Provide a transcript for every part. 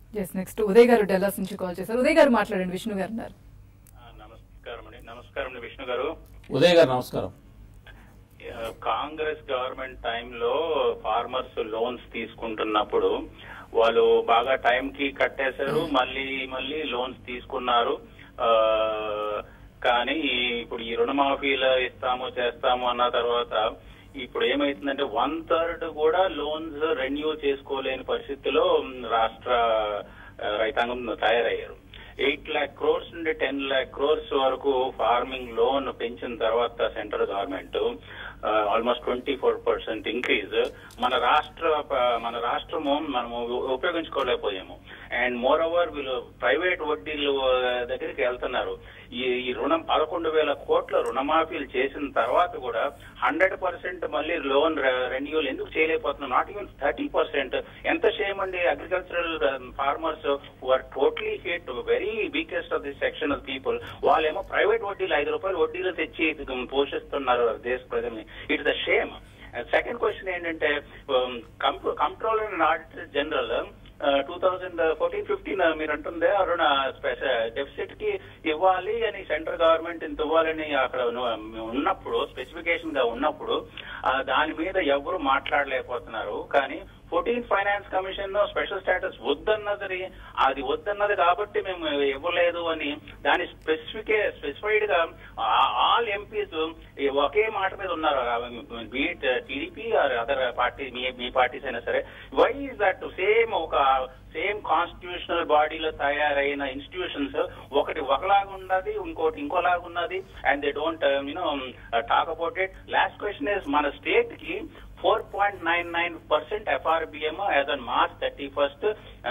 Yes next Uday గారు Dallas నుంచి call చేశారు ఉదయ్ గారు మాట్లాడండి విష్ణు గారు ఉన్నారు ఆ, నమస్కారం అండి నమస్కారం అండి విష్ణు గారు ఉదయ్ గారు నమస్కారం ఆ, కాంగ్రెస్ గవర్నమెంట్ టైంలో ఫార్మర్స్ లోన్స్ తీసుకుంటున్నప్పుడు వాళ్ళు బాగా టైం కి కట్టేశారు మళ్ళీ మళ్ళీ లోన్స్ తీసుకున్నారు ఆ, కానీ ఇప్పుడు ఈ రుణమాఫీలు ఇస్తాము చేస్తాము అన్న తర్వాత ఇప్పుడు ఏమైతుందంటే వన్ థర్డ్ కూడా లోన్స్ రెన్యూ చేసుకోలేని పరిస్థితిలో మ్, రాష్ట్ర ఆ, రైతాంగం తయారయ్యారు ఎయిట్ ల్యాక్ క్రోర్స్ నుండి టెన్ ల్యాక్ క్రోర్స్ వరకు ఫార్మింగ్ లోన్ పెంచిన తర్వాత central government almost twenty four percent increase మన రాష్ట్ర ప- మన రాష్ట్రము మనము ఉపయోగించుకోలేకపోయాము అండ్ మోర్ ఓవర్ వీళ్ళు ప్రైవేట్ వడ్డీలు దగ్గరికి వెళ్తున్నారు ఈ ఈ రుణం పదకొండు వేల కోట్ల రుణమాఫీలు చేసిన తర్వాత కూడా హండ్రెడ్ పర్సెంట్ మళ్ళీ లోన్ రెన్యూల్ ఎందుకు చేయలేకపోతున్నాం నాట్ ఈవెన్ థర్టీ పర్సెంట్ ఎంత చేయమండి agricultural farmers are totally hit very weakest of the section of people వాళ్ళేమో ప్రైవేట్ వడ్డీలు ఐదు రూపాయలు వడ్డీలు తెచ్చి పోషిస్తున్నారు దేశ ప్రజల్ని it's the shame second question ఏంటంటే controller and auditor general two thousand fourteen fifteen మీరు అంటుందే అరుణ డెఫిసిట్ కి ఇవ్వాలి అని సెంట్రల్ గవర్నమెంట్ ఇంత ఇవ్వాలని అక్కడ ఉన్న- ఉన్నప్పుడు స్పెసిఫికేషన్ గా ఉన్నప్పుడు ఆ, దాని మీద ఎవరు మాట్లాడలేకపోతున్నారు కానీ fourteen finance commission special status వద్దన్నది అది వద్దన్నది కాబట్టి మేము ఇవ్వలేదు అని దాని స్పెసిఫిక్ స్పెసిఫైడ్ గా ఆల్ ఎంపీస్ ఒకే మాట మీద ఉన్నారు be it TDP or other party మీ మీ పార్టీస్ అయినా సరే వై ఇస్ దట్ సేమ్ ఒక సేమ్ కాన్స్టిట్యూషనల్ బాడీలో తయారైన ఇన్స్టిట్యూషన్స్ ఒకటి ఒకలాగా ఉన్నది ఇంకోటి ఇంకోలాగా ఉన్నది and they don't you know talk about it last question is మన స్టేట్ కి four point nine nine percent FRBM as on March thirty first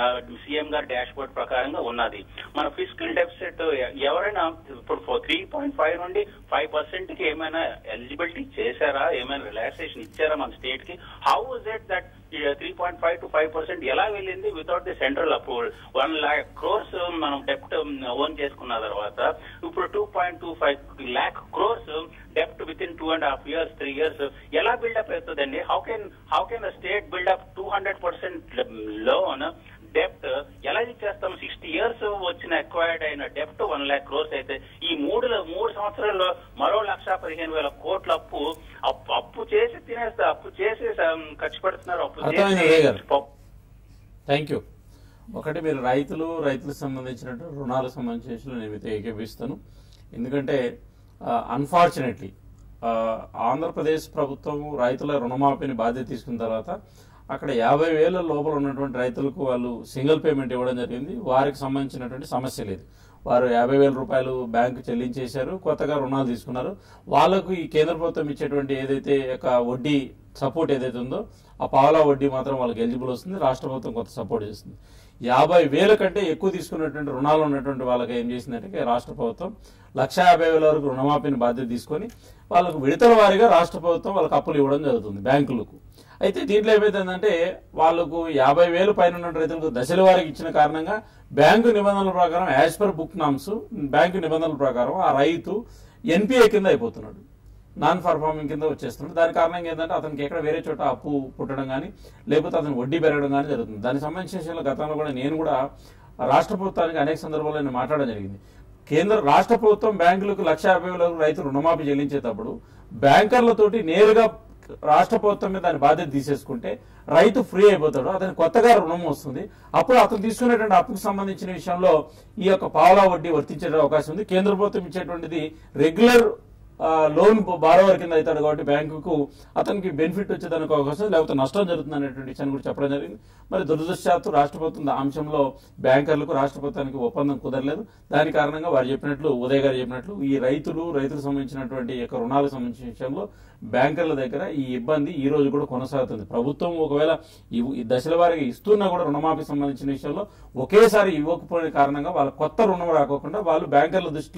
CM గారి డాష్ బోర్డ్ ప్రకారంగా ఉన్నది మన ఫిజికల్ డెఫిసిట్ ఎవరైనా ఇప్పుడు త్రీ పాయింట్ ఫైవ్ నుండి ఫైవ్ పర్సెంట్ కి ఏమైనా ఎలిజిబిలిటీ చేశారా ఏమైనా రిలాక్సేషన్ ఇచ్చారా మన స్టేట్ కి how is it that three point five to five percent ఎలా వెళ్ళింది without the central approval one lakh crores మనం డెప్ట్ ఓన్ చేసుకున్న తర్వాత ఇప్పుడు two point two five lakh crores డెప్ట్ within two and half years three years ఎలా బిల్డప్ అవుతుందండి how can how can the state build up two hundred percent loan డెప్ట్ ఎలా ఇచ్చేస్తాం సిక్స్టీ ఇయర్స్ వచ్చిన అక్వైర్డ్ అయిన డెప్ట్ వన్ ల్యాక్ క్రోర్స్ అయితే ఈ మూడు మూడు సంవత్సరాల్లో మరో లక్ష పదిహేను వేల కోట్ల అప్పు అప్పు అప్పు చేసి తినేస్తా అప్పు చేసి um, ఖర్చు పెడుతున్నారు అప్పు అర్థమైంది ఉదయ్ గారు. చేసి థ్యాంక్ యూ ఒకటి మీరు రైతులు రైతులకు సంబంధించినట్టు రుణాలకు సంబంధించిన విషయంలో నేను మీతో ఏకీపిస్తాను ఎందుకంటే అన్ఫార్చునేట్లీ ఆంధ్రప్రదేశ్ ప్రభుత్వం రైతుల రుణమాఫీని బాధ్యత తీసుకున్న తర్వాత అక్కడ యాభై వేల లోపల ఉన్నటువంటి రైతులకు వాళ్ళు సింగిల్ పేమెంట్ ఇవ్వడం జరిగింది వారికి సంబంధించినటువంటి సమస్య లేదు వారు యాభై వేల రూపాయలు బ్యాంకు చెల్లించేశారు కొత్తగా రుణాలు తీసుకున్నారు వాళ్ళకు ఈ కేంద్ర ప్రభుత్వం ఇచ్చేటువంటి ఏదైతే ఒక వడ్డీ సపోర్ట్ ఏదైతే ఉందో ఆ పావలా వడ్డీ మాత్రం వాళ్ళకి ఎలిజిబుల్ వస్తుంది రాష్ట్ర ప్రభుత్వం కొంత సపోర్ట్ చేస్తుంది యాభై వేల కంటే ఎక్కువ తీసుకున్నటువంటి రుణాలు ఉన్నటువంటి వాళ్ళకి ఏం చేసిందంటే రాష్ట్ర ప్రభుత్వం లక్ష యాభై వేల వరకు రుణమాఫీని బాధ్యత తీసుకొని వాళ్ళకు విడతల వారీగా రాష్ట్ర ప్రభుత్వం వాళ్ళకి అప్పులు ఇవ్వడం జరుగుతుంది బ్యాంకులకు అయితే దీంట్లో ఏమైతుందంటే వాళ్ళకు యాభై వేలు పైన ఉన్న రైతులకు దశల వారికి ఇచ్చిన కారణంగా బ్యాంకు నిబంధనల ప్రకారం as per book norms bank నిబంధనల ప్రకారం ఆ రైతు ఎన్పిఏ కింద అయిపోతున్నాడు నాన్ పర్ఫార్మింగ్ కింద వచ్చేస్తున్నాడు దాని కారణంగా ఏంటంటే అతనికి ఎక్కడ వేరే చోట అప్పు పుట్టడం కానీ లేకపోతే అతను వడ్డీ పెరగడం కానీ జరుగుతుంది దానికి సంబంధించిన విషయంలో గతంలో కూడా నేను కూడా రాష్ట్ర ప్రభుత్వానికి అనేక సందర్భాల్లో నేను మాట్లాడడం జరిగింది కేంద్ర రాష్ట్ర ప్రభుత్వం బ్యాంకులకు లక్ష యాభై వేల వరకు రైతు రుణమాఫీ చెల్లించేటప్పుడు బ్యాంకర్లతోటి నేరుగా రాష్ట్ర ప్రభుత్వం మీద దాని బాధ్యత తీసేసుకుంటే రైతు ఫ్రీ అయిపోతాడు అతని కొత్తగా రుణం వస్తుంది అప్పుడు అతను తీసుకునేటువంటి అప్పుకు సంబంధించిన విషయంలో ఈ యొక్క పావలా వడ్డీ వర్తించే అవకాశం ఉంది కేంద్ర ప్రభుత్వం ఇచ్చేటువంటిది రెగ్యులర్ లోన్ బారోవర్ కింద అవుతాడు కాబట్టి బ్యాంకుకు అతనికి బెనిఫిట్ వచ్చేదానికి అవకాశం ఉంది, లేకపోతే నష్టం జరుగుతుంది అనేటువంటి విషయాన్ని కూడా చెప్పడం జరిగింది మరి దురదృష్టవశాత్తు రాష్ట్ర ప్రభుత్వం ఆ అంశంలో బ్యాంకర్లకు రాష్ట్ర ప్రభుత్వానికి ఒప్పందం కుదరలేదు దాని కారణంగా వారు చెప్పినట్లు ఉదయ్ గారు చెప్పినట్లు ఈ రైతులు రైతులకు సంబంధించినటువంటి ఈ యొక్క రుణాలకు సంబంధించిన విషయంలో బ్యాంకర్ల దగ్గర ఈ ఇబ్బంది ఈ రోజు కూడా కొనసాగుతుంది ప్రభుత్వం ఒకవేళ ఈ ఈ దశల వారీగా ఇస్తున్నా కూడా రుణమాఫీ సంబంధించిన విషయంలో ఒకేసారి ఇవ్వకపోయిన కారణంగా వాళ్ళ కొత్త రుణం రాకోకుండా వాళ్ళు బ్యాంకర్ల దృష్టిలో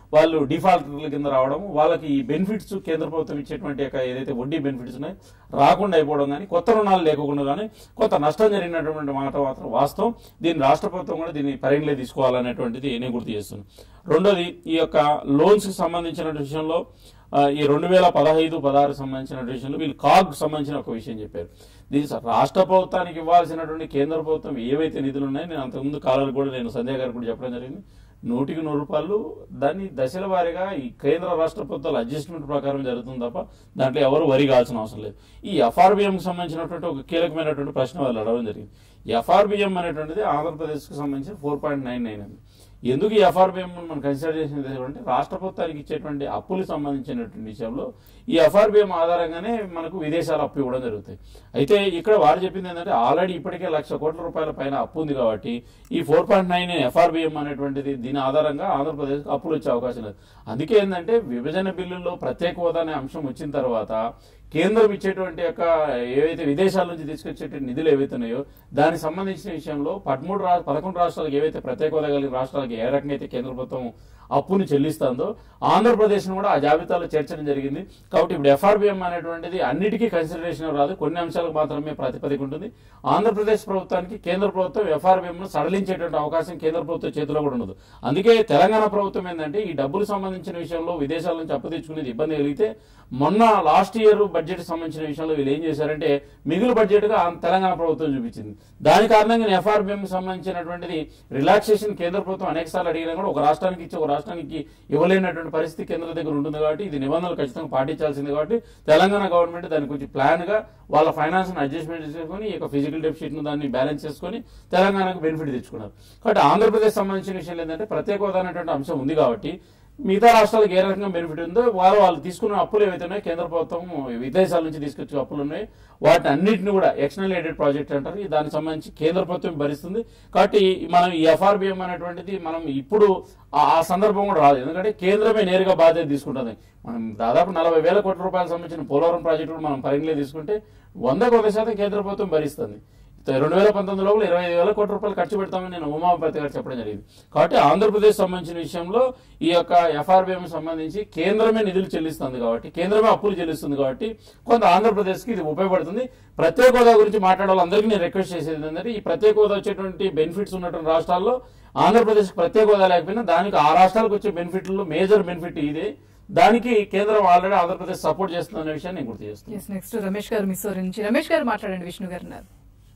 వాళ్ళు డిఫాల్టర్ల కింద రావడం వాళ్ళకి ఈ బెనిఫిట్స్ కేంద్ర ప్రభుత్వం ఇచ్చేటువంటి యొక్క ఏదైతే వడ్డీ బెనిఫిట్స్ ఉన్నాయో రాకుండా అయిపోవడం కానీ కొత్త రుణాలు లేకుండా కానీ కొంత నష్టం జరిగినటువంటి మాట మాత్రం వాస్తవం దీన్ని రాష్ట్ర ప్రభుత్వం కూడా దీన్ని పరిగణలో తీసుకోవాలనేటువంటిది నేను గుర్తు చేస్తున్నాను రెండోది ఈ యొక్క లోన్స్ కి సంబంధించిన విషయంలో ఆ, ఈ రెండు వేల పదహైదు పదహారు సంబంధించిన విషయంలో వీళ్ళు కాగ్ సంబంధించిన ఒక విషయం చెప్పారు దీని స- రాష్ట్ర ప్రభుత్వానికి ఇవ్వాల్సినటువంటి కేంద్ర ప్రభుత్వం ఏవైతే నిధులు ఉన్నాయో నేను అంతకుముందు కాలాలు కూడా నేను సంజయ్ గారు కూడా చెప్పడం జరిగింది నూటికి నూరు రూపాయలు దాన్ని దశల వారీగా ఈ కేంద్ర రాష్ట్ర ప్రభుత్వాల అడ్జస్ట్మెంట్ ప్రకారం జరుగుతుంది తప్ప దాంట్లో ఎవరు వరి కావాల్సిన అవసరం లేదు ఈ ఎఫ్ఆర్బిఎంకి సంబంధించినటువంటి ఒక కీలకమైనటువంటి ప్రశ్న వాళ్ళు అడగడం జరిగింది ఎఫ్ఆర్బిఎం అనేటువంటిది ఆంధ్రప్రదేశ్కి సంబంధించి ఫోర్ పాయింట్ నైన్ నైన్ అండి ఎందుకు ఈ ఎఫ్ఆర్బిఎం మనం కన్సిడర్ చేసిన అంటే రాష్ట్ర ప్రభుత్వానికి ఇచ్చేటువంటి అప్పులకు సంబంధించినటువంటి విషయంలో ఈ ఎఫ్ఆర్బిఎం ఆధారంగానే మనకు విదేశాల అప్పు ఇవ్వడం జరుగుతాయి అయితే ఇక్కడ వారు చెప్పింది ఏంటంటే ఆల్రెడీ ఇప్పటికే లక్ష కోట్ల రూపాయల పైన అప్పు ఉంది కాబట్టి ఈ ఫోర్ పాయింట్ నైన్ ఎఫ్ఆర్బిఎం అనేటువంటిది దీని ఆధారంగా ఆంధ్రప్రదేశ్ అప్పులు వచ్చే అవకాశం లేదు అందుకే ఏంటంటే విభజన బిల్లుల్లో ప్రత్యేక హోదా అనే అంశం వచ్చిన తర్వాత కేంద్రం ఇచ్చేటువంటి యొక్క ఏవైతే విదేశాల నుంచి తీసుకొచ్చేటువంటి నిధులు ఏవైతే ఉన్నాయో దానికి సంబంధించిన విషయంలో పదమూడు రా పదకొండు రాష్ట్రాలకు ఏవైతే ప్రత్యేక హోదా కలిగిన రాష్ట్రాలకు ఏ రకంగా అయితే కేంద్ర ప్రభుత్వం అప్పుని చెల్లిస్తుందో ఆంధ్రప్రదేశ్ను కూడా ఆ జాబితాలో చేర్చడం జరిగింది కాబట్టి ఇప్పుడు ఎఫ్ఆర్బిఎం అనేటువంటిది అన్నిటికీ కన్సిడరేషన్ రాదు కొన్ని అంశాలకు మాత్రమే ప్రాతిపదిక ఉంటుంది ఆంధ్రప్రదేశ్ ప్రభుత్వానికి కేంద్ర ప్రభుత్వం ఎఫ్ఆర్బిఎం ను సడలించేటువంటి అవకాశం కేంద్ర ప్రభుత్వ చేతిలో కూడా ఉండదు అందుకే తెలంగాణ ప్రభుత్వం ఏంటంటే ఈ డబ్బులు సంబంధించిన విషయంలో విదేశాల నుంచి అప్పు తెచ్చుకునేది ఇబ్బంది కలిగితే మొన్న లాస్ట్ ఇయర్ బడ్జెట్ సంబంధించిన విషయంలో వీళ్ళు ఏం చేశారంటే మిగులు బడ్జెట్ గా ఆ తెలంగాణ ప్రభుత్వం చూపించింది దాని కారణంగా ఎఫ్ఆర్బిఎం సంబంధించినటువంటిది రిలాక్సేషన్ కేంద్ర ప్రభుత్వం అనేక సార్లు అడిగినా కూడా ఒక రాష్ట్రానికి ఇచ్చి ఒక రాష్ట్రానికి ఇవ్వలేనటువంటి పరిస్థితి కేంద్ర దగ్గర ఉంటుంది కాబట్టి ఇది నిబంధనలు ఖచ్చితంగా పాటించాల్సింది కాబట్టి తెలంగాణ గవర్నమెంట్ దానికి కొంచెం ప్లాన్ గా వాళ్ళ ఫైనాన్స్ అడ్జస్ట్మెంట్ చేసుకొని ఈ యొక్క ఫిజికల్ డెఫిసిట్ ను దాన్ని బ్యాలెన్స్ చేసుకొని తెలంగాణకు బెనిఫిట్ తెచ్చుకున్నారు కాబట్టి ఆంధ్రప్రదేశ్ సంబంధించిన విషయం ఏంటంటే ప్రత్యేక హోదా అనేటువంటి అంశం ఉంది కాబట్టి మిగతా రాష్ట్రాలకు ఏ రకంగా బెనిఫిట్ ఉందో వాళ్ళు వాళ్ళు తీసుకున్న అప్పులు ఏవైతే ఉన్నాయో కేంద్ర ప్రభుత్వం విదేశాల నుంచి తీసుకొచ్చే అప్పులు ఉన్నాయి వాటి అన్నింటిని కూడా ఎక్స్టర్నల్ ఎయిడెడ్ ప్రాజెక్ట్ అంటారు ఈ దానికి సంబంధించి కేంద్ర ప్రభుత్వం భరిస్తుంది కాబట్టి మనం ఈ ఎఫ్ఆర్బిఎం అనేటువంటిది మనం ఇప్పుడు ఆ ఆ సందర్భం కూడా రాదు ఎందుకంటే కేంద్రమే నేరుగా బాధ్యత తీసుకుంటుంది మనం దాదాపు నలభై వేల కోట్ల రూపాయలకు సంబంధించిన పోలవరం ప్రాజెక్టు కూడా మనం పరిగణలో తీసుకుంటే వందకు వంద శాతం కేంద్ర ప్రభుత్వం భరిస్తుంది రెండు వేల పంతొమ్మిదిలో కూడా ఇరవై ఐదు వేల కోట్ల రూపాయలు ఖర్చు పెడతామని నేను ఉమాపతి గారు చెప్పడం జరిగింది కాబట్టి ఆంధ్రప్రదేశ్ సంబంధించిన విషయంలో ఈ యొక్క ఎఫ్ఆర్బిఎం సంబంధించి కేంద్రమే నిధులు చెల్లిస్తుంది కాబట్టి కేంద్రమే అప్పులు చెల్లిస్తుంది కాబట్టి కొంత ఆంధ్రప్రదేశ్కి ఇది ఉపయోగపడుతుంది ప్రత్యేక హోదా గురించి మాట్లాడే వాళ్ళందరికీ నేను రిక్వెస్ట్ చేసేది ఏంటంటే ఈ ప్రత్యేక హోదా వచ్చేటువంటి బెనిఫిట్స్ ఉన్నటువంటి రాష్ట్రాల్లో ఆంధ్రప్రదేశ్ ప్రత్యేక హోదా లేకపోయినా దానికి ఆ రాష్ట్రాలకు వచ్చే బెనిఫిట్లో మేజర్ బెనిఫిట్ ఇదే దానికి కేంద్రం ఆల్రెడీ ఆంధ్రప్రదేశ్ సపోర్ట్ చేస్తుందనే విషయాన్ని నేను గుర్తు చేస్తున్నాను ఎస్ నెక్స్ట్ రమేష్ గారు మిస్సోరి నుంచి రమేష్ గారు మాట్లాడండి విష్ణు గారు ఉన్నారు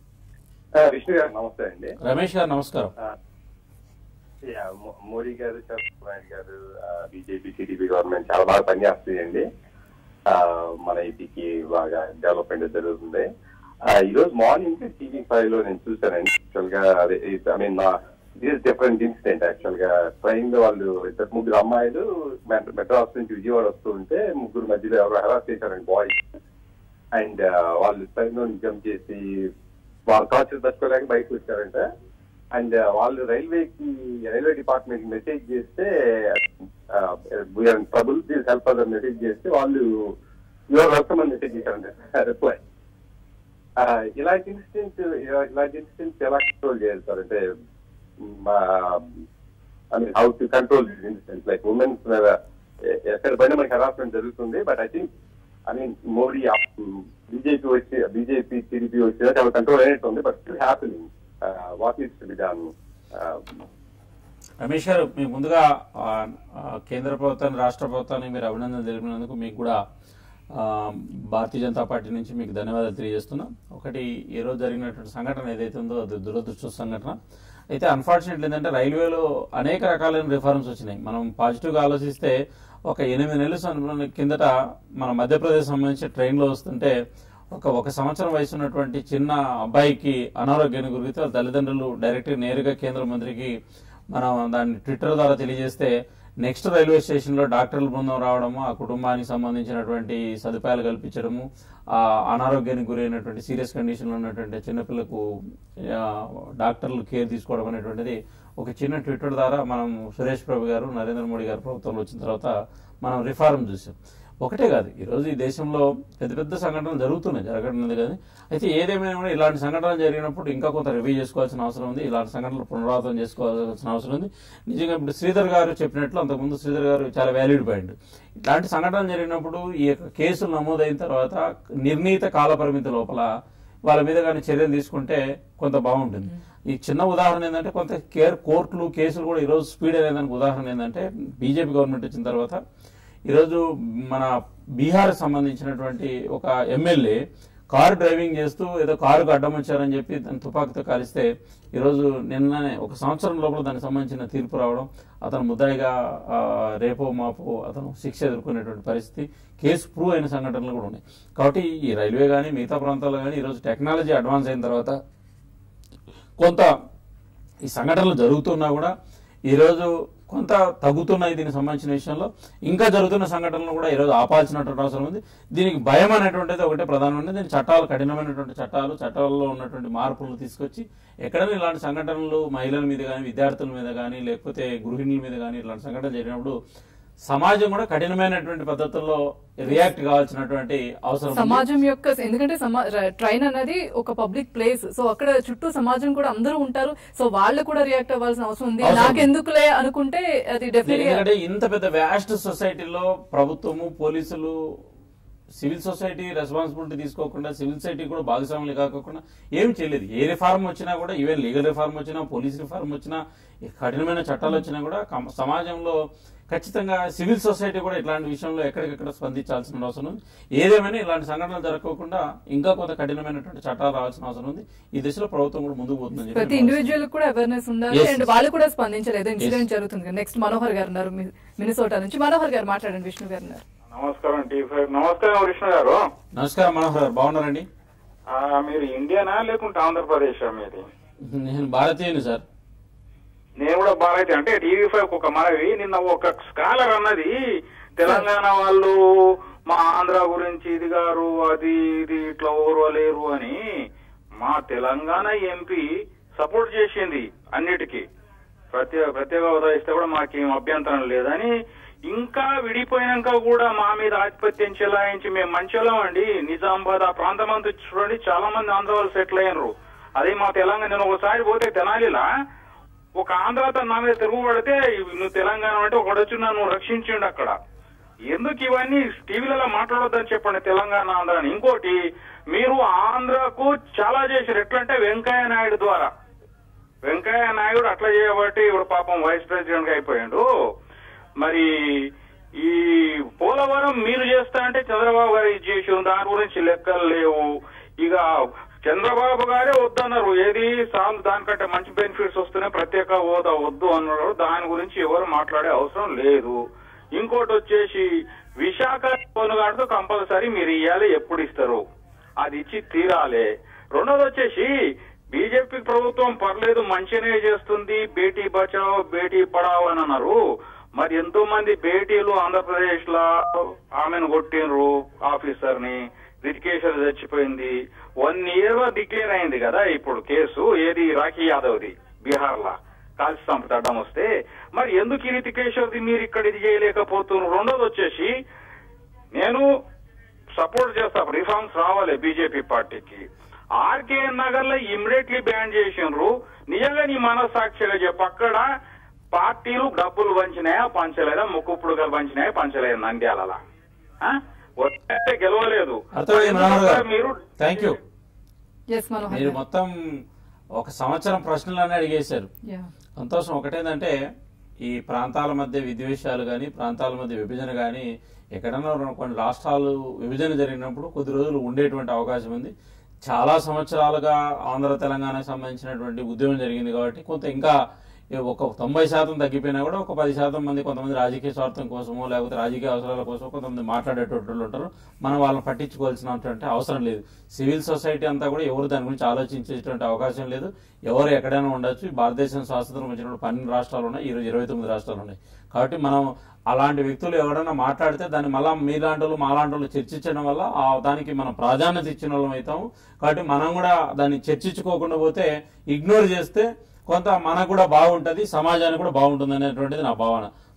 ఆ, విష్ణు గారు నమస్తే అండి రమేష్ గారు నమస్కారం ఆ, యా, మో- మోడీ గారు చంద్రబాబు నాయుడు గారు బీజేపీ టీడీపీ గవర్నమెంట్ చాలా బాగా పనిచేస్తుందండి ఆ, మన ఏపీకి బాగా డెవలప్మెంట్ జరుగుతుంది ఆ, ఈ రోజు మార్నింగ్ టీవీ ఫైవ్ లో నేను చూసానండి యాక్చువల్ గా అదే I mean this different incident actual గా ట్రైన్ లో వాళ్ళు ఇద్దరు ముగ్గురు అమ్మాయిలు మెట్- మెడ్రాస్ నుంచి విజయవాడ వస్తూ ఉంటే ముగ్గురు మధ్యలో ఎవరో హెరాస్ చేశారండి బాయ్స్ అండ్ వాళ్ళు ట్రైన్ లో జంప్ చేసి వాళ్ళు టార్చర్ తట్టుకోలేక బయటకు వచ్చారంట అండ్ వాళ్ళు రైల్వేకి రైల్వే డిపార్ట్మెంట్ మెసేజ్ చేస్తే trouble please help other message చేస్తే వాళ్ళు యువర్ వెల్కమ్ అని మెసేజ్ చేశారంట రిప్లై ఇలాంటి ఇన్సిడెంట్ ఇలాంటి ఇన్సిడెంట్స్ ఎలా కంట్రోల్ చేయాలి సార్ అంటే I mean how to control this incident like womens మీద ఎ- ఎక్కడ పైన మనకి హెరాస్మెంట్ జరుగుతుంది but I think I mean Modi BJP వచ్చి బీజేపీ టీడీపీ వచ్చినా చాలా కంట్రోల్ అయినట్టుంది but still happening what is to be done Ramesh గారు మీకు ముందుగా ఆ, ఆ, కేంద్ర ప్రభుత్వాన్ని రాష్ట్ర ప్రభుత్వాన్ని మీరు అభినందన తెలిపినందుకు మీకు కూడా ఆ, భారతీయ జనతా పార్టీ నుంచి మీకు ధన్యవాదాలు తెలియజేస్తున్నా ఒకటి ఈ రోజు జరిగినటువంటి సంఘటన ఏదైతే ఉందో అది దురదృష్ట సంఘటన అయితే అన్ఫార్చునేట్లీ ఏంటంటే రైల్వేలో అనేక రకాలైన రిఫార్మ్స్ వచ్చినాయి మనం పాజిటివ్గా ఆలోచిస్తే ఒక ఎనిమిది నెలల సం- కిందట మన మధ్యప్రదేశ్ సంబంధించి ట్రైన్లో వస్తుంటే ఒక ఒక సంవత్సరం వయసు ఉన్నటువంటి చిన్న అబ్బాయికి అనారోగ్యాన్ని గురితే వాళ్ళ తల్లిదండ్రులు డైరెక్ట్ నేరుగా కేంద్ర మంత్రికి మనం దాన్ని ట్విట్టర్ ద్వారా తెలియజేస్తే నెక్స్ట్ రైల్వే స్టేషన్ లో డాక్టర్ల బృందం రావడము ఆ కుటుంబానికి సంబంధించినటువంటి సదుపాయాలు కల్పించడము ఆ అనారోగ్యానికి గురైనటువంటి సీరియస్ కండిషన్ లో ఉన్నటువంటి చిన్నపిల్లకు ఆ, డాక్టర్లు కేర్ తీసుకోవడం అనేటువంటిది ఒక చిన్న ట్విట్టర్ ద్వారా మనం సురేష్ ప్రభు గారు నరేంద్ర మోడీ గారు ప్రభుత్వంలో వచ్చిన తర్వాత మనం రిఫార్మ్ చూసాం ఒకటే కాదు ఈరోజు ఈ దేశంలో పెద్ద పెద్ద సంఘటనలు జరుగుతున్నాయి జరగడం కానీ అయితే ఏదేమైనా కూడా ఇలాంటి సంఘటనలు జరిగినప్పుడు ఇంకా కొంత రివ్యూ చేసుకోవాల్సిన అవసరం ఉంది ఇలాంటి సంఘటనలు పునరావృతం చేసుకోవాల్సిన అవసరం ఉంది నిజంగా ఇప్పుడు శ్రీధర్ గారు చెప్పినట్లు అంతకుముందు శ్రీధర్ గారు చాలా వ్యాలిడ్ పాయింట్ ఇలాంటి సంఘటనలు జరిగినప్పుడు ఈ యొక్క కేసులు నమోదైన తర్వాత నిర్ణీత కాల పరిమితి లోపల వాళ్ళ మీద కానీ చర్యలు తీసుకుంటే కొంత బాగుంటుంది ఈ చిన్న ఉదాహరణ ఏంటంటే కొంత కేర్ కోర్టులు కేసులు కూడా ఈరోజు స్పీడ్ అనేదానికి ఉదాహరణ ఏంటంటే బీజేపీ గవర్నమెంట్ వచ్చిన తర్వాత ఈరోజు మన బీహార్ సంబంధించినటువంటి ఒక ఎమ్మెల్యే కారు డ్రైవింగ్ చేస్తూ ఏదో కారుకు అడ్డం వచ్చారని చెప్పి దాన్ని తుపాకీతో కాలిస్తే ఈరోజు నిన్ననే ఒక సంవత్సరం లోపల దానికి సంబంధించిన తీర్పు రావడం అతను ముద్దాయిగా ఆ, రేపో మాపో అతను శిక్ష ఎదుర్కొనేటువంటి పరిస్థితి కేసు ప్రూవ్ అయిన సంఘటనలు కూడా ఉన్నాయి కాబట్టి ఈ రైల్వే కానీ మిగతా ప్రాంతాల్లో కానీ ఈరోజు టెక్నాలజీ అడ్వాన్స్ అయిన తర్వాత కొంత ఈ సంఘటనలు జరుగుతున్నా కూడా ఈరోజు కొంత తగ్గుతున్నాయి దీనికి సంబంధించిన విషయంలో ఇంకా జరుగుతున్న సంఘటనలు కూడా ఈరోజు ఆపాల్సినటువంటి అవసరం ఉంది దీనికి భయం అనేటువంటిది ఒకటే ప్రధానమైనది దీని చట్టాలు కఠినమైనటువంటి చట్టాలు చట్టాల్లో ఉన్నటువంటి మార్పులు తీసుకొచ్చి ఎక్కడైనా ఇలాంటి సంఘటనలు మహిళల మీద కానీ విద్యార్థుల మీద కానీ లేకపోతే గృహిణుల మీద కానీ ఇలాంటి సంఘటనలు జరిగినప్పుడు సమాజం కూడా కఠినమైనటువంటి పద్ధతుల్లో రియాక్ట్ కావాల్సినటువంటి అవసరం ఉంది. సమాజం యొక్క ఎందుకంటే సమా- ర- ట్రైన్ అనేది ఒక పబ్లిక్ ప్లేస్ సో అక్కడ చుట్టూ సమాజం కూడా అందరూ ఉంటారు సో వాళ్ళు కూడా రియాక్ట్ అవ్వాల్సిన అవసరం ఉంది అవసరం. నాకెందుకులే అనుకుంటే అది డెఫినెట్ ఎందుకంటే ఇంత పెద్ద వ్యాస్ట్ సొసైటీలో ప్రభుత్వము పోలీసులు సివిల్ సొసైటీ రెస్పాన్సిబిలిటీ తీసుకోకుండా సివిల్ సొసైటీ కూడా భాగస్వాములు కాకుండా ఏం చేయలేదు ఏ రిఫార్మ్ వచ్చినా కూడా ఈవెన్ లీగల్ రిఫార్మ్ వచ్చినా పోలీస్ రిఫార్మ్ వచ్చినా ఈ కఠినమైన చట్టాలు వచ్చినా కూడా కమ- సమాజంలో ఖచ్చితంగా సివిల్ సొసైటీ కూడా ఇట్లాంటి విషయంలో ఎక్కడికెక్కడ స్పందించాల్సిన అవసరం ఉంది ఏదేమైనా ఇలాంటి సంఘటనలు జరగకుండా ఇంకా కొంత కఠినమైనటువంటి చట్టాలు రావాల్సిన అవసరం ఉంది ఈ దిశలో ప్రభుత్వం కూడా ముందుకు పోతుందని చెప్పి ప్రతి నేను ఇండివిజువల్ కూడా అవేర్నెస్ ఉండాలి Yes. అండ్ వాళ్ళు కూడా స్పందించలేదు ఇన్సిడెంట్ జరుగుతుంది నెక్స్ట్ మనోహర్ గారు ఉన్నారు మీ- మినిసోటా నుంచి మనోహర్ గారు మాట్లాడండి విష్ణు గారు ఉన్నారు నమస్కారం టీ ఫైవ్ నమస్కారం కృష్ణ గారు నమస్కారం మనోహర్ గారు బాగున్నారండి ఆ, మీరు ఇండియానా లేకుంటే ఆంధ్రప్రదేశ్ మీది నేను భారతీయుని సార్ నేను కూడా భారత్ అంటే టీవీ ఫైవ్ ఒక మనవి నిన్న ఒక స్కాలర్ అన్నది తెలంగాణ వాళ్ళు మా ఆంధ్ర గురించి ఇది గారు అది ఇది ఇట్లా ఓర్వలేరు అని మా తెలంగాణ ఎంపీ సపోర్ట్ చేసింది అన్నిటికీ ప్రత్యేక ప్రత్యేక హోదా ఇస్తే కూడా మాకేం అభ్యంతరం లేదని ఇంకా విడిపోయినాక కూడా మా మీద ఆధిపత్యం చెలాయించి మేము మంచిలం అండి నిజామాబాద్ ఆ ప్రాంతం అంతా చూడండి చాలా మంది ఆంధ్ర వాళ్ళు సెటిల్ అయినరు అదే మా తెలంగాణ నేను ఒకసారి పోతే తెనాలిలా ఒక ఆంధ్ర అతను నా మీద తిరుగుబడితే నువ్వు తెలంగాణ అంటే ఒకడు వచ్చి నన్ను రక్షించిండు అక్కడ ఎందుకు ఇవన్నీ టీవీలలో మాట్లాడొద్దని చెప్పండి తెలంగాణ ఆంధ్ర అని ఇంకోటి మీరు ఆంధ్రకు చాలా చేశారు ఎట్లంటే వెంకయ్య నాయుడు ద్వారా వెంకయ్య నాయుడు అట్లా చేయబట్టి ఇప్పుడు పాపం వైస్ ప్రెసిడెంట్ గా అయిపోయాడు మరి ఈ పోలవరం మీరు చేస్తా అంటే చంద్రబాబు గారు ఇది చేసి దాని గురించి లెక్కలు లేవు ఇక చంద్రబాబు గారే వద్దన్నారు ఏది సాల్ దానికంటే మంచి బెనిఫిట్స్ వస్తున్నాయి ప్రత్యేక హోదా వద్దు అన్నారు దాని గురించి ఎవరు మాట్లాడే అవసరం లేదు ఇంకోటి వచ్చేసి విశాఖ కొనుగాడుతూ కంపల్సరీ మీరు ఇవ్వాలి ఎప్పుడు ఇస్తారు అది ఇచ్చి తీరాలి రెండోది వచ్చేసి బీజేపీ ప్రభుత్వం పర్లేదు మంచిగానే చేస్తుంది బేటీ బచావ్ బేటీ పడావ్ అని అన్నారు మరి ఎంతో మంది బేటీలు ఆంధ్రప్రదేశ్ లో ఆమెను కొట్టినరు ఆఫీసర్ ని రితికేశ్వర్ చచ్చిపోయింది వన్ ఇయర్ లో డిక్లేర్ అయింది కదా ఇప్పుడు కేసు ఏది రాఖీ యాదవ్ది బీహార్ లా కాల్చి చంపుతా అడ్డం వస్తే మరి ఎందుకు ఈ రితికేశ్వర్ది మీరు ఇక్కడ ఇది చేయలేకపోతున్నారు రెండోది వచ్చేసి నేను సపోర్ట్ చేస్తా రిఫార్మ్స్ రావాలి బీజేపీ పార్టీకి ఆర్కే నగర్ లో ఇమ్మీడియట్లీ బ్యాన్ చేసిండ్రు నిజంగా నీ మనస్సాక్షిగా చెప్పు అక్కడ పార్టీలు డబ్బులు పంచినాయా పంచలేదా ముక్కుప్పుడుగా పంచినాయా పంచలేదు నంద్యాల వస్తే గెలవలేదు అర్థమైంది మనోహర్ గారు మీరు థ్యాంక్ యూ ఎస్ మనోహర్ మీరు గారు. మొత్తం ఒక సంవత్సరం ప్రశ్నలన్నీ అడిగేశారు Yeah. సంతోషం ఒకటేంటంటే ఈ ప్రాంతాల మధ్య విద్వేషాలు కానీ ప్రాంతాల మధ్య విభజన కానీ ఎక్కడన్నా ఉన్న కొన్ని రాష్ట్రాలు విభజన జరిగినప్పుడు కొద్ది రోజులు ఉండేటువంటి అవకాశం ఉంది చాలా సంవత్సరాలుగా ఆంధ్ర తెలంగాణకు సంబంధించినటువంటి ఉద్యమం జరిగింది కాబట్టి కొంత ఇంకా ఒక తొంభై శాతం తగ్గిపోయినా కూడా ఒక పది శాతం మంది కొంతమంది రాజకీయ స్వార్థం కోసమో లేకపోతే రాజకీయ అవసరాల కోసమో కొంతమంది మాట్లాడేటటువంటి వాళ్ళు ఉంటారు మనం వాళ్ళని పట్టించుకోవాల్సినటువంటి అవసరం లేదు సివిల్ సొసైటీ అంతా కూడా ఎవరు దాని గురించి ఆలోచించేటువంటి అవకాశం లేదు ఎవరు ఎక్కడైనా ఉండొచ్చు ఈ భారతదేశం స్వాతంత్రం వచ్చినప్పుడు పన్నెండు రాష్ట్రాలు ఉన్నాయి ఈరోజు ఇరవై తొమ్మిది రాష్ట్రాలు ఉన్నాయి కాబట్టి మనం అలాంటి వ్యక్తులు ఎవరైనా మాట్లాడితే దాన్ని మళ్ళా మీలాంటి వాళ్ళు మాలాంటి వాళ్ళు చర్చించడం వల్ల ఆ దానికి మనం ప్రాధాన్యత ఇచ్చిన వాళ్ళం అవుతాము కాబట్టి మనం కూడా దాన్ని చర్చించుకోకుండా పోతే ఇగ్నోర్ చేస్తే కొంత మనకు కూడా బాగుంటది సమాజానికి కూడా బాగుంటుంది అనేటువంటిది నా భావన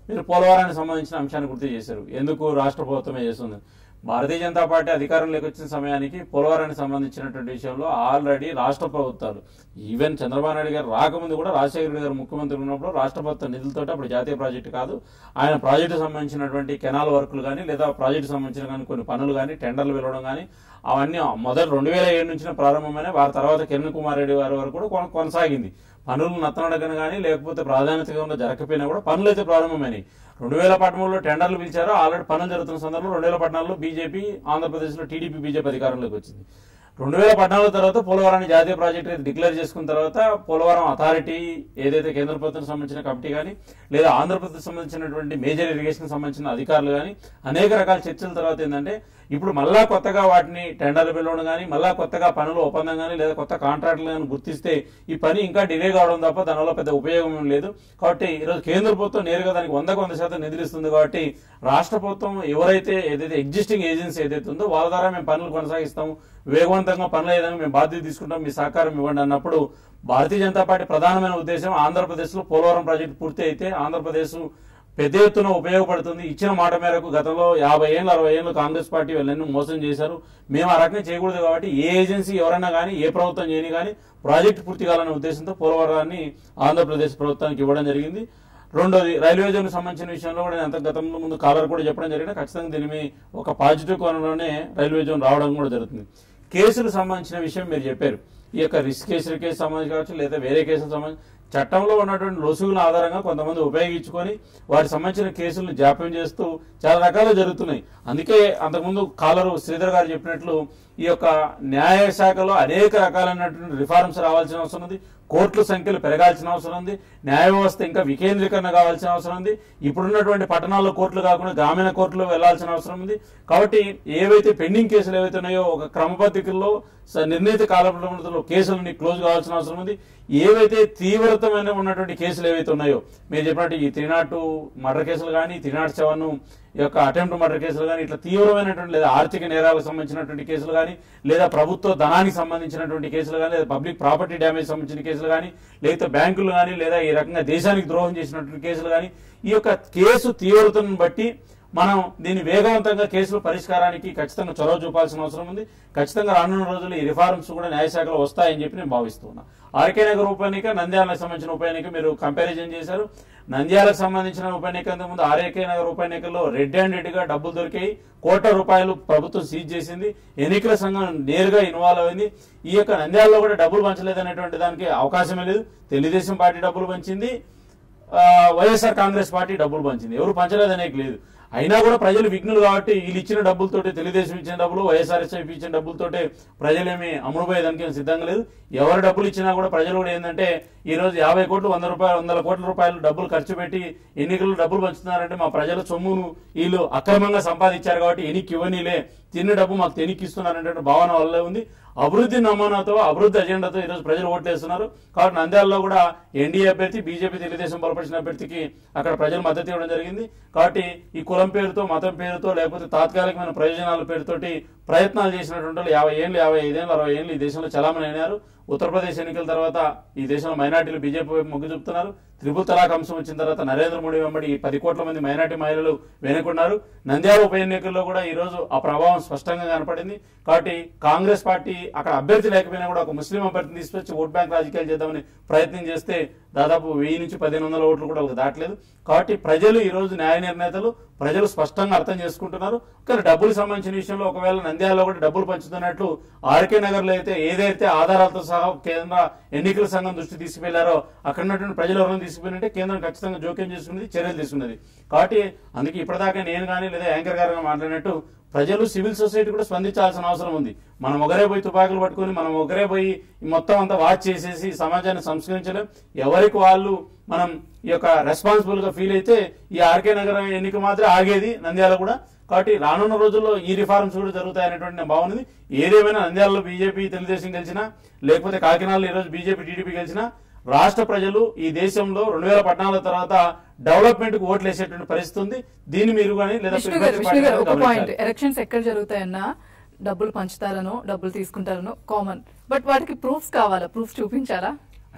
మీరు పోలవరానికి సంబంధించిన అంశాన్ని గుర్తు చేశారు ఎందుకు రాష్ట్ర ప్రభుత్వమే చేస్తుంది భారతీయ జనతా పార్టీ అధికారంలోకి వచ్చిన సమయానికి పోలవరానికి సంబంధించినటువంటి విషయంలో ఆల్రెడీ రాష్ట్ర ప్రభుత్వాలు ఈవెన్ చంద్రబాబు నాయుడు గారు రాకముందు కూడా రాజశేఖర రెడ్డి గారు ముఖ్యమంత్రి ఉన్నప్పుడు రాష్ట్ర ప్రభుత్వ నిధులతో అప్పుడు జాతీయ ప్రాజెక్టు కాదు ఆయన ప్రాజెక్టు సంబంధించినటువంటి కెనాల్ వర్కులు కానీ లేదా ప్రాజెక్టు సంబంధించిన కానీ కొన్ని పనులు కానీ టెండర్లు పిలవడం కానీ అవన్నీ మొదటి రెండు వేల ఏడు నుంచి ప్రారంభమైన వారి తర్వాత కిరణ్ కుమార్ రెడ్డి గారి వరకు కూడా కొన- కొనసాగింది పనులు నత్తనడకన కానీ లేకపోతే ప్రాధాన్యతగా జరగకపోయినా కూడా పనులు అయితే ప్రారంభమైనాయి రెండు వేల పదమూడులో టెండర్లు పిలిచారు ఆల్రెడీ పనులు జరుగుతున్న సందర్భంలో రెండు వేల పద్నాలుగులో బీజేపీ ఆంధ్రప్రదేశ్లో టీడీపీ బీజేపీ అధికారంలోకి వచ్చింది రెండు వేల పద్నాలుగు తర్వాత పోలవరాన్ని జాతీయ ప్రాజెక్టు డిక్లేర్ చేసుకున్న తర్వాత పోలవరం అథారిటీ ఏదైతే కేంద్ర ప్రభుత్వం సంబంధించిన కమిటీ కానీ లేదా ఆంధ్రప్రదేశ్ సంబంధించినటువంటి మేజర్ ఇరిగేషన్ సంబంధించిన అధికారులు కానీ అనేక రకాల చర్చల తర్వాత ఏంటంటే ఇప్పుడు మళ్ళా కొత్తగా వాటిని టెండర్లు పిలవడం కానీ మళ్ళా కొత్తగా పనులు ఒప్పందం కానీ లేదా కొత్త కాంట్రాక్టులు కానీ గుర్తిస్తే ఈ పని ఇంకా డిలే కావడం తప్ప దానివల్ల పెద్ద ఉపయోగం ఏం లేదు కాబట్టి ఈరోజు కేంద్ర ప్రభుత్వం నేరుగా దానికి వందకు వంద శాతం నిధులు ఇస్తుంది కాబట్టి రాష్ట్ర ప్రభుత్వం ఎవరైతే ఏదైతే ఎగ్జిస్టింగ్ ఏజెన్సీ ఏదైతే ఉందో వాళ్ళ ద్వారా మేము పనులు కొనసాగిస్తాము వేగవంతంగా పనులు ఏదైనా మేము బాధ్యత తీసుకుంటాం మీ సహకారం ఇవ్వండి అన్నప్పుడు భారతీయ జనతా పార్టీ ప్రధానమైన ఉద్దేశం ఆంధ్రప్రదేశ్లో పోలవరం ప్రాజెక్టు పూర్తి అయితే ఆంధ్రప్రదేశ్ పెద్ద ఎత్తున ఉపయోగపడుతుంది ఇచ్చిన మాట మేరకు గతంలో యాభై ఏళ్ళు అరవై ఏళ్ళు కాంగ్రెస్ పార్టీ వాళ్ళని మోసం చేశారు మేము ఆ రకంగా చేయకూడదు కాబట్టి ఏ ఏజెన్సీ ఎవరైనా కానీ ఏ ప్రభుత్వం చేయని కానీ ప్రాజెక్టు పూర్తి కావాలనే ఉద్దేశంతో పోలవరాన్ని ఆంధ్రప్రదేశ్ ప్రభుత్వానికి ఇవ్వడం జరిగింది రెండోది రైల్వే జోన్ సంబంధించిన విషయంలో కూడా నేను అంత గతంలో ముందు కాలర్ కూడా చెప్పడం జరిగింది ఖచ్చితంగా దీని మీద ఒక పాజిటివ్ కోణంలోనే రైల్వే జోన్ రావడం కూడా జరుగుతుంది కేసులు సంబంధించిన విషయం మీరు చెప్పారు ఈ యొక్క రిస్క్ కేసుల కేసు సంబంధించి కావచ్చు లేదా వేరే కేసులకు సంబంధించి చట్టంలో ఉన్నటువంటి లొసుగుల ఆధారంగా కొంతమంది ఉపయోగించుకొని వారికి సంబంధించిన కేసులను జాప్యం చేస్తూ చాలా రకాలు జరుగుతున్నాయి అందుకే అంతకుముందు కాలరు శ్రీధర్ గారు చెప్పినట్లు ఈ యొక్క న్యాయ శాఖలో అనేక రకాలైనటువంటి రిఫార్మ్స్ రావాల్సిన అవసరం ఉంది కోర్టుల సంఖ్యలు పెరగాల్సిన అవసరం ఉంది న్యాయ వ్యవస్థ ఇంకా వికేంద్రీకరణ కావాల్సిన అవసరం ఉంది ఇప్పుడున్నటువంటి పట్టణాల్లో కోర్టులు కాకుండా గ్రామీణ కోర్టులు వెళ్లాల్సిన అవసరం ఉంది కాబట్టి ఏవైతే పెండింగ్ కేసులు ఏవైతే ఉన్నాయో ఒక క్రమ పద్ధతిలో స- నిర్ణీత కాలపరిమితిలో కేసులని క్లోజ్ కావాల్సిన అవసరం ఉంది ఏవైతే తీవ్రతమైన ఉన్నటువంటి కేసులు ఏవైతే ఉన్నాయో మీరు చెప్పినట్టు ఈ త్రీ నాట్ మర్డర్ కేసులు కానీ త్రీ నాట్ సెవెన్ ఈ యొక్క అటెంప్ట్ మర్డర్ కేసులు కానీ ఇట్లా తీవ్రమైనటువంటి లేదా ఆర్థిక నేరాలకు సంబంధించినటువంటి కేసులు కానీ లేదా ప్రభుత్వ ధనానికి సంబంధించినటువంటి కేసులు కానీ లేదా పబ్లిక్ ప్రాపర్టీ డ్యామేజ్ సంబంధించిన కేసులు కానీ లేదా బ్యాంకులు కానీ లేదా ఈ రకంగా దేశానికి ద్రోహం చేసినటువంటి కేసులు కానీ ఈ యొక్క కేసు తీవ్రతను బట్టి మనం దీన్ని వేగవంతంగా కేసుల పరిష్కారానికి ఖచ్చితంగా చొరవ చూపాల్సిన అవసరం ఉంది ఖచ్చితంగా రానున్న రోజుల్లో ఈ రిఫార్మ్స్ కూడా న్యాయశాఖలో వస్తాయని చెప్పి నేను భావిస్తున్నా ఆర్కే నగర్ ఉప ఎన్నిక నంద్యాలకు సంబంధించిన ఉప ఎన్నిక మీరు కంపారిజన్ చేశారు నంద్యాలకు సంబంధించిన ఉప ఎన్నిక ముందు ఆర్ఏకే నగర్ ఉప ఎన్నికల్లో రెడ్ హ్యాండెడ్ గా డబ్బులు దొరికాయి కోట్ల రూపాయలు ప్రభుత్వం సీజ్ చేసింది ఎన్నికల సంఘం నేరుగా ఇన్వాల్వ్ అయింది ఈ యొక్క నంద్యాలలో కూడా డబ్బులు పంచలేదనేటువంటి దానికి అవకాశమే లేదు తెలుగుదేశం పార్టీ డబ్బులు పంచింది ఆ, వైఎస్ఆర్ కాంగ్రెస్ పార్టీ డబ్బులు పంచింది ఎవరు పంచలేదనేకి లేదు అయినా కూడా ప్రజలు విఘ్నులు కాబట్టి వీళ్ళు ఇచ్చిన డబ్బులతోటి తెలుగుదేశం ఇచ్చిన డబ్బులు వైఎస్ఆర్ఎస్ఐపి ఇచ్చిన డబ్బులతోటే ప్రజలేమి అమ్ముడుపోయేదానికి ఏం సిద్ధంగా లేదు ఎవరు డబ్బులు ఇచ్చినా కూడా ప్రజలు కూడా ఏంటంటే ఈ రోజు యాభై కోట్లు వంద రూపాయలు వందల కోట్ల రూపాయలు డబ్బులు ఖర్చు పెట్టి ఎన్నికలు డబ్బులు పంచుతున్నారంటే మా ప్రజల సొమ్మును వీళ్ళు అక్రమంగా సంపాదించారు కాబట్టి ఎనికి ఇవ్వనీలే తిన్న డబ్బు మాకు తెనికిస్తున్నారనే భావన వల్లే ఉంది అభివృద్ధి నమూనాతో అభివృద్ధి అజెండాతో ఈరోజు ప్రజలు ఓట్లేస్తున్నారు కాబట్టి నంద్యాలలో కూడా ఎన్డీఏ అభ్యర్థి బీజేపీ తెలుగుదేశం బలపరిచిన అభ్యర్థికి అక్కడ ప్రజలు మద్దతు ఇవ్వడం జరిగింది కాబట్టి ఈ కులం పేరుతో మతం పేరుతో లేకపోతే తాత్కాలికమైన ప్రయోజనాల పేరుతోటి ప్రయత్నాలు చేసినటువంటి వాళ్ళు యాభై ఏళ్ళు యాభై ఐదేళ్ళు అరవై ఏళ్ళు ఈ దేశంలో చలామణి అయినారు ఉత్తరప్రదేశ్ ఎన్నికల తర్వాత ఈ దేశంలో మైనార్టీలు బీజేపీ వైపు మొగ్గు చూపుతున్నారు త్రిపుల్ తలాక్ అంశం వచ్చిన తర్వాత నరేంద్ర మోడీ వెంబడి ఈ పది కోట్ల మంది మైనార్టీ మహిళలు వెనుకున్నారు నంద్యాల ఉప ఎన్నికల్లో కూడా ఈ రోజు ఆ ప్రభావం స్పష్టంగా కనపడింది కాబట్టి కాంగ్రెస్ పార్టీ అక్కడ అభ్యర్థి లేకపోయినా కూడా ఒక ముస్లిం అభ్యర్థిని తీసుకొచ్చి ఓట్ బ్యాంక్ రాజకీయాలు చేద్దామని ప్రయత్నం చేస్తే దాదాపు వెయ్యి నుంచి పదిహేను వందల ఓట్లు కూడా వాళ్ళకి దాటలేదు కాబట్టి ప్రజలు ఈ రోజు న్యాయ నిర్ణేతలు ప్రజలు స్పష్టంగా అర్థం చేసుకుంటున్నారు కానీ డబ్బులు సంబంధించిన విషయంలో ఒకవేళ నంద్యాలలో కూడా డబ్బులు పంచుతున్నట్లు ఆర్కే నగర్ లో అయితే ఏదైతే ఆధారాలతో సహా కేంద్ర ఎన్నికల సంఘం దృష్టి తీసుకువెళ్లారో అక్కడ ఉన్నటువంటి ప్రజలు ఎవరైనా తీసుకుపోయినట్టే కేంద్రం ఖచ్చితంగా జోక్యం చేసుకున్నది చర్యలు తీసుకున్నది కాబట్టి అందుకే ఇప్పటిదాకా నేను కానీ లేదా యాంకర్ గారు కానీ మాట్లాడినట్టు ప్రజలు సివిల్ సొసైటీ కూడా స్పందించాల్సిన అవసరం ఉంది మనం ఒకరే పోయి తుపాకులు పట్టుకొని మనం ఒకరే పోయి ఈ మొత్తం అంతా వాచ్ చేసేసి సమాజాన్ని సంస్కరించలేం ఎవరికి వాళ్ళు మనం ఈ యొక్క రెస్పాన్సిబుల్ గా ఫీల్ అయితే ఈ ఆర్కే నగరం ఎన్నిక మాత్రం ఆగేది నంద్యాల కూడా కాబట్టి రానున్న రోజుల్లో ఈ రిఫార్మ్స్ కూడా జరుగుతాయనేటువంటి నేను బాగుంది ఏదేమైనా నంద్యాలలో బీజేపీ తెలుగుదేశం గెలిచినా లేకపోతే కాకినాడలో ఈరోజు బీజేపీ టీడీపీ గెలిచినా రాష్ట్ర ప్రజలు ఈ దేశంలో రెండు వేల పద్నాలుగు తర్వాత డెవలప్మెంట్ కు ఓట్లు వేసేటువంటి పరిస్థితి ఉంది దీన్ని మీరు కానీ లేదా విష్ణు గారు ప్రతిపక్ష విష్ణు గారు పార్టీలు ఒక పాయింట్ గమనించాలి. ఎలక్షన్స్ ఎక్కడ జరుగుతాయన్నా డబ్బులు పంచుతారనో డబ్బులు తీసుకుంటారనో కామన్ బట్ వాటికి ప్రూఫ్స్ కావాలా ప్రూఫ్స్ చూపించాలా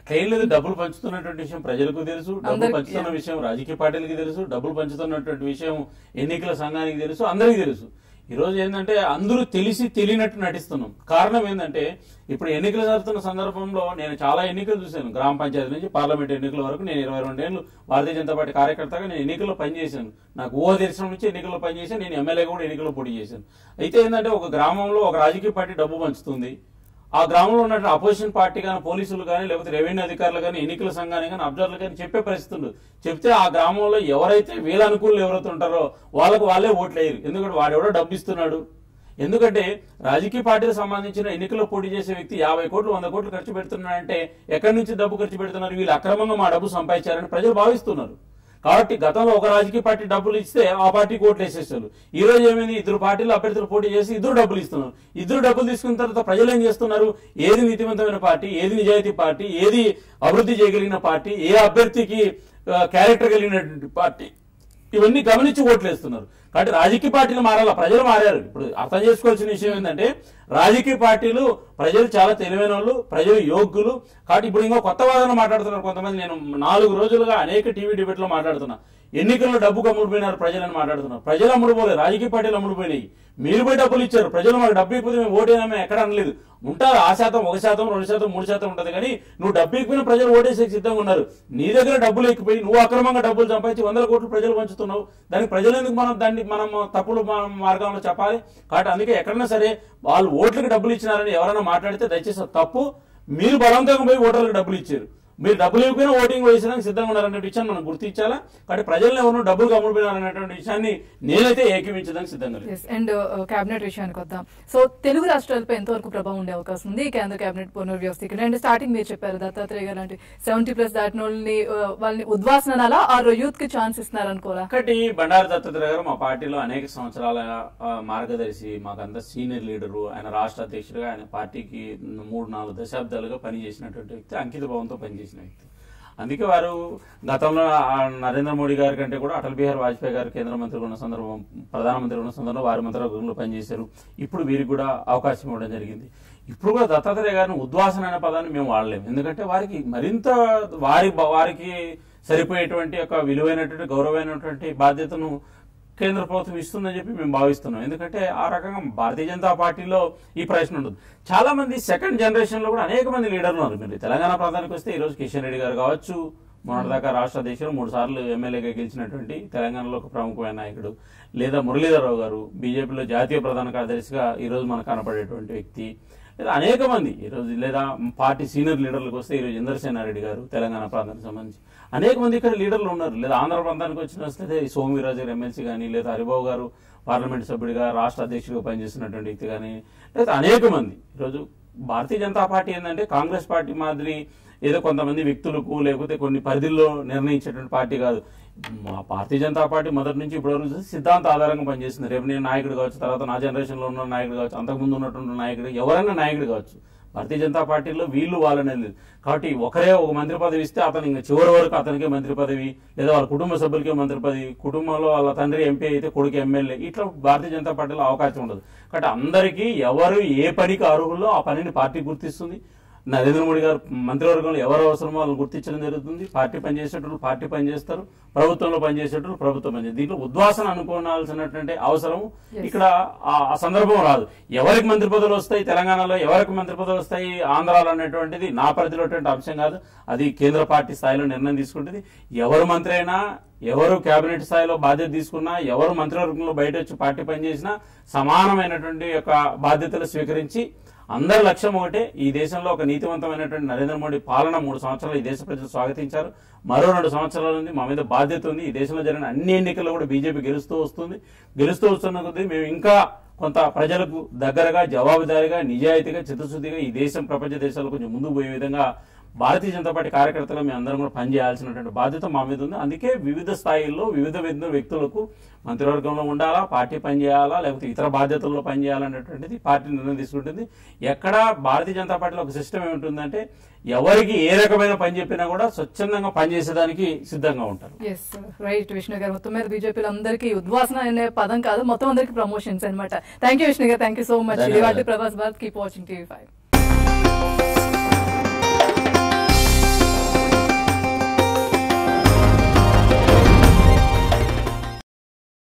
అట్లేం లేదు డబ్బులు పంచుతున్నటువంటి విషయం ప్రజలకు తెలుసు డబ్బులు అందరికీ, పంచుతున్న yeah. విషయం రాజకీయ పార్టీలకి తెలుసు డబ్బులు పంచుతున్నటువంటి విషయం ఎన్నికల సంఘానికి తెలుసు అందరికీ తెలుసు ఈ రోజు ఏంటంటే అందరూ తెలిసి తెలియనట్టు నటిస్తున్నాం కారణం ఏంటంటే ఇప్పుడు ఎన్నికలు జరుగుతున్న సందర్భంలో నేను చాలా ఎన్నికలు చూశాను గ్రామ పంచాయతీ నుంచి పార్లమెంట్ ఎన్నికల వరకు నేను ఇరవై రెండేళ్ళు భారతీయ జనతా పార్టీ కార్యకర్తగా నేను ఎన్నికల్లో పనిచేశాను నాకు ఊహ తెలిసిన నుంచి ఎన్నికల్లో పనిచేశాను నేను ఎమ్మెల్యే కూడా ఎన్నికల్లో పోటీ చేశాను అయితే ఏంటంటే ఒక గ్రామంలో ఒక రాజకీయ పార్టీ డబ్బు పంచుతుంది ఆ గ్రామంలో ఉన్న అపోజిషన్ పార్టీ కానీ పోలీసులు కానీ లేకపోతే రెవెన్యూ అధికారులు కానీ ఎన్నికల సంఘాన్ని కానీ అబ్జర్వర్లు కానీ చెప్పే పరిస్థితి ఉండదు చెప్తే ఆ గ్రామంలో ఎవరైతే వీళ్ళ అనుకూలు ఎవరైతే ఉంటారో వాళ్ళకు వాళ్ళే ఓట్లు వేయరు ఎందుకంటే వాడెవడో డబ్బు ఇస్తున్నాడు ఎందుకంటే రాజకీయ పార్టీలకు సంబంధించిన ఎన్నికల్లో పోటీ చేసే వ్యక్తి యాభై కోట్లు వంద కోట్లు ఖర్చు పెడుతున్నాడంటే ఎక్కడి నుంచి డబ్బు ఖర్చు పెడుతున్నారు వీళ్ళు అక్రమంగా మా డబ్బు సంపాదించారని ప్రజలు భావిస్తున్నారు కాబట్టి గతంలో ఒక రాజకీయ పార్టీ డబ్బులు ఇస్తే ఆ పార్టీకి ఓట్లు వేసేస్తారు ఈ రోజు ఏమైంది ఇద్దరు పార్టీలు అభ్యర్థులు పోటీ చేసి ఇద్దరు డబ్బులు ఇస్తున్నారు ఇద్దరు డబ్బులు తీసుకున్న తర్వాత ప్రజలు ఏం చేస్తున్నారు ఏది నీతివంతమైన పార్టీ ఏది నిజాయితీ పార్టీ ఏది అభివృద్ధి చేయగలిగిన పార్టీ ఏ అభ్యర్థికి ఆ, క్యారెక్టర్ కలిగినటువంటి పార్టీ ఇవన్నీ గమనించి ఓట్లు వేస్తున్నారు కాబట్టి రాజకీయ పార్టీలు మారాలా ప్రజలు మారారు ఇప్పుడు అర్థం చేసుకోవాల్సిన విషయం ఏంటంటే రాజకీయ పార్టీలు ప్రజలు చాలా తెలివైన వాళ్ళు ప్రజలు యోగ్యులు కాబట్టి ఇప్పుడు ఇంకో కొత్త వాదన మాట్లాడుతున్నారు కొంతమంది నేను నాలుగు రోజులుగా అనేక టీవీ డిబేట్లో మాట్లాడుతున్నా ఎన్నికల్లో డబ్బుకు అమ్ముడుపోయినారు ప్రజలని మాట్లాడుతున్నారు ప్రజలు అమ్ముడుపోలేదు రాజకీయ పార్టీలు అమ్ముడుపోయినాయి మీరు పోయి డబ్బులు ఇచ్చారు ప్రజలు మాకు డబ్బు ఇకపోతే మేము ఓటేనామే ఎక్కడ అనలేదు ఉంటారు ఆ శాతం ఒక శాతం రెండు శాతం మూడు శాతం ఉంటది కానీ నువ్వు డబ్బు ఎక్కిపోయిన ప్రజలు ఓటేసేకి సిద్ధంగా ఉన్నారు నీ దగ్గర డబ్బులు ఎక్కిపోయి నువ్వు అక్రమంగా డబ్బులు సంపాదించి వందల కోట్లు ప్రజలు పంచుతున్నావు దానికి ప్రజలు ఎందుకు మనం దాన్ని మనం తప్పులు మన మార్గంలో చెప్పాలి కాబట్టి అందుకే ఎక్కడైనా సరే వాళ్ళు ఓట్లకు డబ్బులు ఇచ్చినారని ఎవరైనా మాట్లాడితే దయచేసి అది తప్పు మీరు బలవంతంగా పోయి ఓటర్లకు డబ్బులు ఇచ్చారు మీరు డబ్బులు ఇవ్వకపోయినా ఓటింగ్ వేసడానికి సిద్ధంగా ఉన్నారనే విషయాన్ని మనం గుర్తించాలా కాబట్టి ప్రజలను ఎవరు డబ్బులు కమ్ముడిపోయినారనేటువంటి విషయాన్ని నేనైతే ఏకీవించడానికి సిద్ధంగా లేదు ఎస్ అండ్ కేబినెట్ విషయానికి వద్దాం సో తెలుగు రాష్ట్రాలపై ఎంతవరకు ప్రభావం ఉండే అవకాశం ఉంది ఈ కేంద్ర కేబినెట్ పునర్వ్యవస్థీకరణ అండ్ స్టార్టింగ్ మీరు చెప్పారు దత్తాత్రేయ గారు అంటే సెవెంటీ ప్లస్ దాటిన వాళ్ళని uh, వాళ్ళని ఉద్వాసనాలా ఆర్ యూత్ కి ఛాన్స్ ఇస్తున్నారు అనుకోరా ఒకటి బండారు దత్తాత్రేయ గారు మా పార్టీలో అనేక సంవత్సరాల ఆ, మార్గదర్శి మాకంతా సీనియర్ లీడరు ఆయన రాష్ట్ర అధ్యక్షుడిగా ఆయన పార్టీకి మూడు నాలుగు దశాబ్దాలుగా పనిచేసినటువంటి వ్యక్తి అంకిత భావంతో పనిచేసిన వ్యక్తి అందుకే వారు గతంలో ఆ నరేంద్ర మోడీ గారి కంటే కూడా అటల్ బిహారీ వాజ్పేయి గారు కేంద్ర మంత్రిగా ఉన్న సందర్భం ప్రధానమంత్రి ఉన్న సందర్భంలో వారి మంత్రివర్గంలో పనిచేశారు ఇప్పుడు వీరికి కూడా అవకాశం ఇవ్వడం జరిగింది ఇప్పుడు కూడా దత్తాత్రేయ గారిని ఉద్వాసన అనే పదాన్ని మేము వాడలేము ఎందుకంటే వారికి మరింత వారి వారికి సరిపోయేటువంటి ఒక విలువైనటువంటి గౌరవమైనటువంటి బాధ్యతను కేంద్ర ప్రభుత్వం ఇస్తుందని చెప్పి మేము భావిస్తున్నాం ఎందుకంటే ఆ రకంగా భారతీయ జనతా పార్టీలో ఈ ప్రశ్న ఉండదు చాలా మంది సెకండ్ జనరేషన్ లో కూడా అనేక మంది లీడర్లు ఉన్నారు మీరు తెలంగాణ ప్రాంతానికి వస్తే ఈ రోజు కిషన్ రెడ్డి గారు కావచ్చు మొన్నటిదాకా రాష్ట్ర అధ్యక్షుడు మూడు సార్లు ఎమ్మెల్యేగా గెలిచినటువంటి తెలంగాణలో ఒక ప్రముఖమైన నాయకుడు లేదా మురళీధరరావు గారు బీజేపీలో జాతీయ ప్రధాన కార్యదర్శిగా ఈ రోజు మనకు కనపడేటువంటి వ్యక్తి లేదా అనేక మంది ఈ రోజు లేదా పార్టీ సీనియర్ లీడర్లకు వస్తే ఈ రోజు ఇంద్రసేనారెడ్డి గారు తెలంగాణ ప్రాంతానికి సంబంధించి అనేక మంది ఇక్కడ లీడర్లు ఉన్నారు లేదా ఆంధ్ర ప్రాంతానికి వచ్చిన వస్తే ఈ సోమిరాజు గారు ఎమ్మెల్సీ కానీ లేదా హరిబాబు గారు పార్లమెంట్ సభ్యుడిగా రాష్ట్ర అధ్యక్షుడిగా పనిచేస్తున్నటువంటి వ్యక్తి కానీ లేదా అనేక మంది ఈరోజు భారతీయ జనతా పార్టీ ఏంటంటే కాంగ్రెస్ పార్టీ మాదిరి ఏదో కొంతమంది వ్యక్తులకు లేకపోతే కొన్ని పరిధుల్లో నిర్ణయించేటువంటి పార్టీ కాదు మా భారతీయ జనతా పార్టీ మొదటి నుంచి ఇప్పటివరకు చూస్తే సిద్ధాంత ఆధారంగా పనిచేస్తుంది రేపు నేను నాయకుడు కావచ్చు తర్వాత నా జనరేషన్ లో ఉన్న నాయకుడు కావచ్చు అంతకుముందు ఉన్నటువంటి నాయకుడు ఎవరైనా నాయకుడు కావచ్చు భారతీయ జనతా పార్టీలో వీళ్ళు వాళ్ళనే లేదు కాబట్టి ఒకరే ఒక మంత్రి పదవి ఇస్తే అతను ఇంకా చివరి వరకు అతనికే మంత్రి పదవి లేదా వాళ్ళ కుటుంబ సభ్యులకే మంత్రి పదవి కుటుంబంలో వాళ్ళ తండ్రి ఎంపీ అయితే కొడుకు ఎమ్మెల్యే ఇట్లా భారతీయ జనతా పార్టీలో అవకాశం ఉండదు కాబట్టి అందరికీ ఎవరు ఏ పనికి అర్హుల్లో ఆ పనిని పార్టీ గుర్తిస్తుంది నరేంద్ర మోడీ గారు మంత్రివర్గంలో ఎవరు అవసరమో వాళ్ళని గుర్తించడం జరుగుతుంది పార్టీ పనిచేసేటప్పుడు పార్టీ పనిచేస్తారు ప్రభుత్వంలో పనిచేసేటప్పుడు ప్రభుత్వం పనిచేస్తారు దీంట్లో ఉద్వాసన అనుకోవాల్సినటువంటి అవసరం ఇక్కడ ఆ ఆ సందర్భం రాదు ఎవరికి మంత్రి పదవులు వస్తాయి తెలంగాణలో ఎవరికి మంత్రి పదవులు వస్తాయి ఆంధ్రాలో అనేటువంటిది నా పరిధిలో ఉన్నటువంటి అంశం కాదు అది కేంద్ర పార్టీ స్థాయిలో నిర్ణయం తీసుకుంటుంది ఎవరు మంత్రి అయినా ఎవరు కేబినెట్ స్థాయిలో బాధ్యత తీసుకున్నా ఎవరు మంత్రివర్గంలో బయట వచ్చి పార్టీ పనిచేసినా సమానమైనటువంటి యొక్క బాధ్యతలు స్వీకరించి అందరి లక్ష్యం ఒకటే ఈ దేశంలో ఒక నీతివంతమైనటువంటి నరేంద్ర మోడీ పాలన మూడు సంవత్సరాలు ఈ దేశ ప్రజలు స్వాగతించారు మరో రెండు సంవత్సరాల ఉంది మా మీద బాధ్యత ఉంది ఈ దేశంలో జరిగిన అన్ని ఎన్నికల్లో కూడా బీజేపీ గెలుస్తూ వస్తుంది గెలుస్తూ వస్తున్న కొద్దీ మేము ఇంకా కొంత ప్రజలకు దగ్గరగా జవాబుదారీగా నిజాయితీగా చిత్తశుద్ధిగా ఈ దేశం ప్రపంచ దేశాల్లో కొంచెం ముందుకు పోయే విధంగా భారతీయ జనతా పార్టీ కార్యకర్తలు మేము అందరం కూడా పనిచేయాల్సినటువంటి బాధ్యత మా మీద ఉంది అందుకే వివిధ స్థాయిల్లో వివిధ వివిధ వ్యక్తులకు మంత్రివర్గంలో ఉండాలా పార్టీ పనిచేయాలా లేకపోతే ఇతర బాధ్యతల్లో పనిచేయాలనేటువంటిది పార్టీ నిర్ణయం తీసుకుంటుంది ఎక్కడ భారతీయ జనతా పార్టీలో ఒక సిస్టమ్ ఏముంటుందంటే ఎవరికి ఏ రకమైన పని చెప్పినా కూడా స్వచ్ఛందంగా పనిచేసేదానికి సిద్ధంగా ఉంటారు ఎస్ రైట్ విష్ణు గారు మొత్తం మీద బీజేపీలో అందరికీ ఉద్వాసన అనే పదం కాదు మొత్తం అందరికి ప్రమోషన్స్ అనమాట థ్యాంక్ యూ విష్ణు గారు థ్యాంక్ యూ సో మచ్ ఇది ధన్యవాదాలు. వాటి Prabhas Bharat keep watching TV five